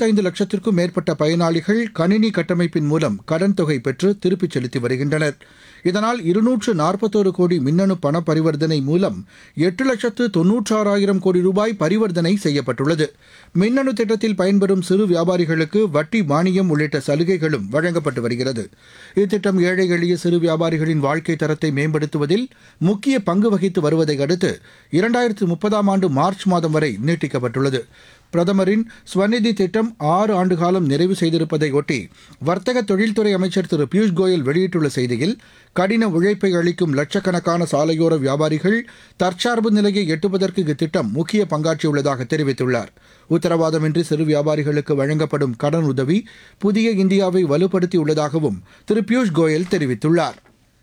இருபத்தைந்து லட்சத்திற்கும் மேற்பட்ட பயனாளிகள் கணினி கட்டமைப்பின் மூலம் கடன் தொகை பெற்று திருப்பிச் செலுத்தி வருகின்றனர் இதனால் இருநூற்று நாற்பத்தோரு கோடி மின்னணு பண பரிவர்த்தனை மூலம் எட்டு லட்சத்து தொன்னூற்றாறாயிரம் கோடி ரூபாய் பரிவர்த்தனை செய்யப்பட்டுள்ளது மின்னணு திட்டத்தில் பயன்பெறும் சிறு வியாபாரிகளுக்கு வட்டி மானியம் உள்ளிட்ட சலுகைகளும் வழங்கப்பட்டு வருகிறது இத்திட்டம் ஏழை எளிய சிறு வியாபாரிகளின் வாழ்க்கை தரத்தை மேம்படுத்துவதில் முக்கிய பங்கு வகித்து வருவதை அடுத்து இரண்டாயிரத்து முப்பதாம் ஆண்டு மார்ச் மாதம் வரை நீட்டிக்கப்பட்டுள்ளது பிரதமரின் ஸ்வநிதி திட்டம் ஆறு ஆண்டு காலம் நிறைவு செய்திருப்பதை ஒட்டி வர்த்தக தொழில்துறை அமைச்சர் திரு பியூஷ் கோயல் வெளியிட்டுள்ள செய்தியில் கடின உழைப்பை அளிக்கும் லட்சக்கணக்கான சாலையோர வியாபாரிகள் தற்சார்பு நிலையை எட்டுவதற்கு இத்திட்டம் முக்கிய பங்காற்றியுள்ளதாக தெரிவித்துள்ளார் உத்தரவாதமின்றி சிறு வியாபாரிகளுக்கு வழங்கப்படும் கடன் உதவி புதிய இந்தியாவை வலுப்படுத்தியுள்ளதாகவும் திரு பியூஷ் கோயல் தெரிவித்துள்ளார்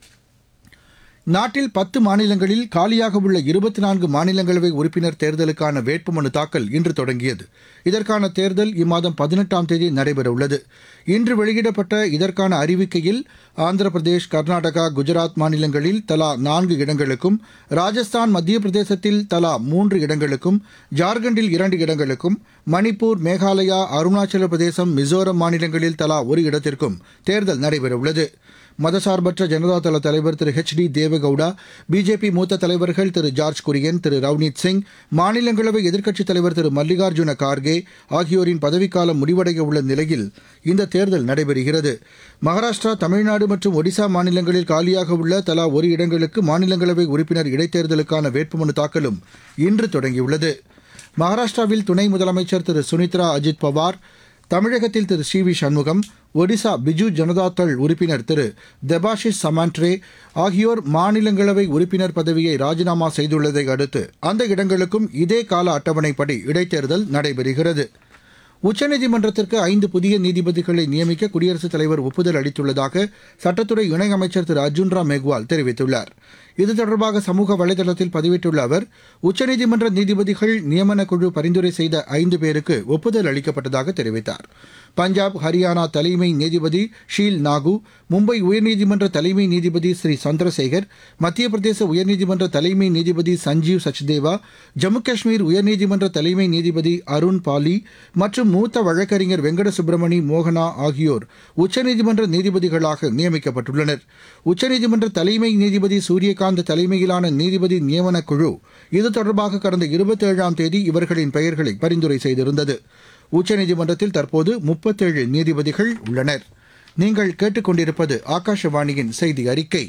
நாட்டில் பத்து மாநிலங்களில் காலியாக உள்ள இருபத்தி நான்கு மாநிலங்களவை உறுப்பினர் தேர்தலுக்கான வேட்புமனு தாக்கல் இன்று தொடங்கியது இதற்கான தேர்தல் இம்மாதம் பதினெட்டாம் தேதி நடைபெறவுள்ளது இன்று வெளியிடப்பட்ட இதற்கான அறிவிக்கையில் ஆந்திர பிரதேஷ் கர்நாடகா குஜராத் மாநிலங்களில் தலா நான்கு இடங்களுக்கும் ராஜஸ்தான் மத்திய பிரதேசத்தில் தலா மூன்று இடங்களுக்கும் ஜார்க்கண்டில் இரண்டு இடங்களுக்கும் மணிப்பூர் மேகாலயா அருணாச்சல பிரதேசம் மிசோரம் மாநிலங்களில் தலா ஒரு இடத்திற்கும் தேர்தல் நடைபெறவுள்ளது மதசார்பற்ற ஜனதாதள தலைவர் Thiru H D Deve Gowda BJP மூத்த தலைவர்கள் திரு ஜார்ஜ் குரியன் திரு ரவ்னீத் சிங் மாநிலங்களவை எதிர்க்கட்சித் தலைவர் திரு மல்லிகார்ஜுன கார்கே ஆகியோரின் பதவிக்காலம் முடிவடைய உள்ள நிலையில் இந்த தேர்தல் நடைபெறுகிறது மகாராஷ்டிரா தமிழ்நாடு மற்றும் ஒடிசா மாநிலங்களில் காலியாக உள்ள தலா ஒரு இடங்களுக்கு மாநிலங்களவை உறுப்பினர் இடைத்தேர்தலுக்கான வேட்புமனு தாக்கலும் இன்று தொடங்கியுள்ளது மகாராஷ்டிராவில் துணை முதலமைச்சர் திரு சுனித்ரா அஜித் பவார் தமிழகத்தில் திரு சி வி சண்முகம் ஒடிசா பிஜு ஜனதாதள் உறுப்பினர் திரு தெபாஷிஸ் சமாண்ட்ரே ஆகியோர் மாநிலங்களவை உறுப்பினர் பதவியை ராஜினாமா செய்துள்ளதை அடுத்து அந்த இடங்களுக்கும் இதே கால அட்டவணைப்படி இடைத்தேர்தல் நடைபெறுகிறது உச்சநீதிமன்றத்திற்கு ஐந்து புதிய நீதிபதிகளை நியமிக்க குடியரசுத் தலைவர் ஒப்புதல் அளித்துள்ளதாக சட்டத்துறை இணையமைச்சர் திரு அர்ஜுன் ராம் மேக்வால் தெரிவித்துள்ளார் இது தொடர்பாக சமூக வலைதளத்தில் பதிவிட்டுள்ள அவர் உச்சநீதிமன்ற நீதிபதிகள் நியமன குழு பரிந்துரை செய்த ஐந்து பேருக்கு ஒப்புதல் அளிக்கப்பட்டதாக தெரிவித்தார் பஞ்சாப் ஹரியானா தலைமை நீதிபதி ஷீல் நாகு மும்பை உயர்நீதிமன்ற தலைமை நீதிபதி ஸ்ரீ சந்திரசேகர் மத்திய பிரதேச உயர்நீதிமன்ற தலைமை நீதிபதி சஞ்சீவ் சச்தேவா ஜம்மு காஷ்மீர் உயர்நீதிமன்ற தலைமை நீதிபதி அருண் பாலி மற்றும் மூத்த வழக்கறிஞர் வெங்கட சுப்பிரமணி மோகனா ஆகியோர் உச்சநீதிமன்ற நீதிபதிகளாக நியமிக்கப்பட்டுள்ளனர் உச்சநீதிமன்ற தலைமை நீதிபதி சூரியகாந்த் தலைமையிலான நீதிபதி நியமன குழு இது தொடர்பாக கடந்த இருபத்தேழாம் தேதி இவர்களின் பெயர்களை பரிந்துரை செய்திருந்தது உச்சநீதிமன்றத்தில் தற்போது முப்பத்தேழு நீதிபதிகள் உள்ளனர் நீங்கள் கேட்டுக்கொண்டிருப்பது ஆகாஷவாணியின் செய்தி அறிக்கை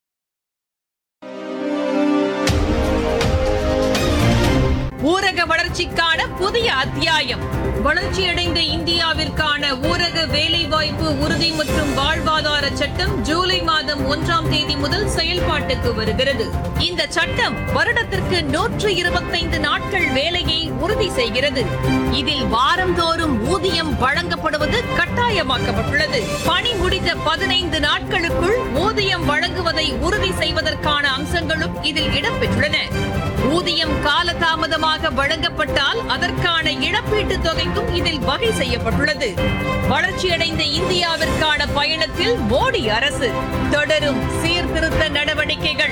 ஊரக வளர்ச்சிக்கான புதிய அத்தியாயம் வளர்ச்சியடைந்த இந்தியாவிற்கான ஊரக வேலைவாய்ப்பு உறுதி மற்றும் வாழ்வாதார சட்டம் ஜூலை மாதம் ஒன்றாம் தேதி முதல் செயல்பாட்டுக்கு வருகிறது இந்த சட்டம் வருடத்திற்கு நூற்று இருபத்தைந்து நாட்கள் வேலையை உறுதி செய்கிறது இதில் வாரந்தோறும் ஊதியம் வழங்கப்படுவது கட்டாயமாக்கப்பட்டுள்ளது பணி முடிந்த பதினைந்து நாட்களுக்குள் ஊதியம் வழங்குவதை உறுதி செய்வதற்கான அம்சங்களும் இதில் இடம்பெற்றுள்ளன ஊதியம் காலதாமதமாக வழங்கப்பட்டால் அதற்கான இழப்பீட்டுத் தொகைக்கும் இதில் வகை செய்யப்பட்டுள்ளது வளர்ச்சியடைந்த இந்தியாவிற்கான பயணத்தில் மோடி அரசு தொடரும் சீர்திருத்த நடவடிக்கைகள்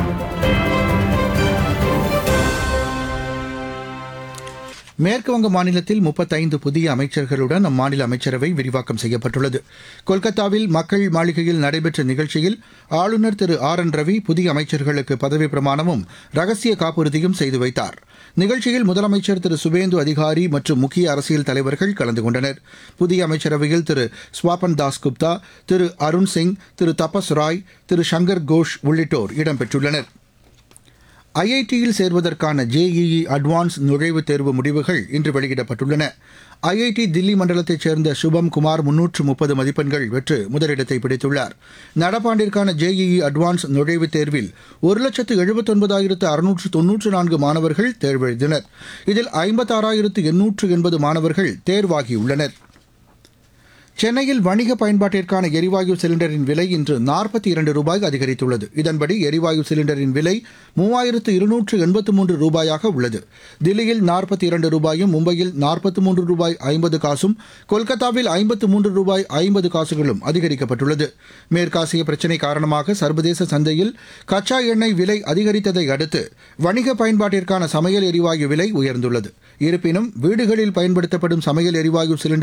மேற்குவங்க மாநிலத்தில் முப்பத்தைந்து புதிய அமைச்சர்களுடன் அம்மாநில அமைச்சரவை விரிவாக்கம் செய்யப்பட்டுள்ளது கொல்கத்தாவில் மக்கள் மாளிகையில் நடைபெற்ற நிகழ்ச்சியில் ஆளுநர் திரு ஆர் என் ரவி புதிய அமைச்சர்களுக்கு பதவி பிரமாணமும் ரகசிய காப்புறுதியும் செய்து வைத்தார் நிகழ்ச்சியில் முதலமைச்சர் திரு சுபேந்து அதிகாரி மற்றும் முக்கிய அரசியல் தலைவர்கள் கலந்து கொண்டனர் புதிய அமைச்சரவையில் திரு ஸ்வாபன் தாஸ் குப்தா திரு அருண் சிங் திரு தபஸ் ராய் திரு சங்கர் கோஷ் உள்ளிட்டோர் இடம்பெற்றுள்ளனர் ஐஐடியில் சேர்வதற்கான ஜேஇஇ அட்வான்ஸ் நுழைவுத் தேர்வு முடிவுகள் இன்று வெளியிடப்பட்டுள்ளன ஐஐடி தில்லி மண்டலத்தைச் சேர்ந்த சுபம் குமார் முன்னூற்று முப்பது மதிப்பெண்கள் பெற்று முதலிடத்தை பிடித்துள்ளார் நடப்பாண்டிற்கான ஜேஇஇ அட்வான்ஸ் நுழைவுத் தேர்வில் ஒரு லட்சத்து எழுபத்தொன்பதாயிரத்து அறுநூற்று தொன்னூற்று நான்கு மாணவர்கள் தேர்வெழுதினர் இதில் ஐம்பத்தாறாயிரத்து எண்ணூற்று எண்பது மாணவர்கள் தேர்வாகியுள்ளனர் சென்னையில் வணிக பயன்பாட்டிற்கான எரிவாயு சிலிண்டரின் விலை இன்று நாற்பத்தி இரண்டு ரூபாய் அதிகரித்துள்ளது இதன்படி எரிவாயு சிலிண்டரின் விலை மூவாயிரத்து இருநூற்று எண்பத்து மூன்று ரூபாயாக உள்ளது தில்லியில் நாற்பத்தி இரண்டு ரூபாயும் மும்பையில் நாற்பத்தி மூன்று ரூபாய் ஐம்பது காசும் கொல்கத்தாவில் ஐம்பத்து மூன்று ரூபாய் ஐம்பது காசுகளும் அதிகரிக்கப்பட்டுள்ளது மேற்காசிய பிரச்சினை காரணமாக சர்வதேச சந்தையில் கச்சா எண்ணெய் விலை அதிகரித்ததை அடுத்து வணிக பயன்பாட்டிற்கான சமையல் எரிவாயு விலை உயர்ந்துள்ளது இருப்பினும் வீடுகளில் பயன்படுத்தப்படும் சமையல் எரிவாயு சிலிண்டர்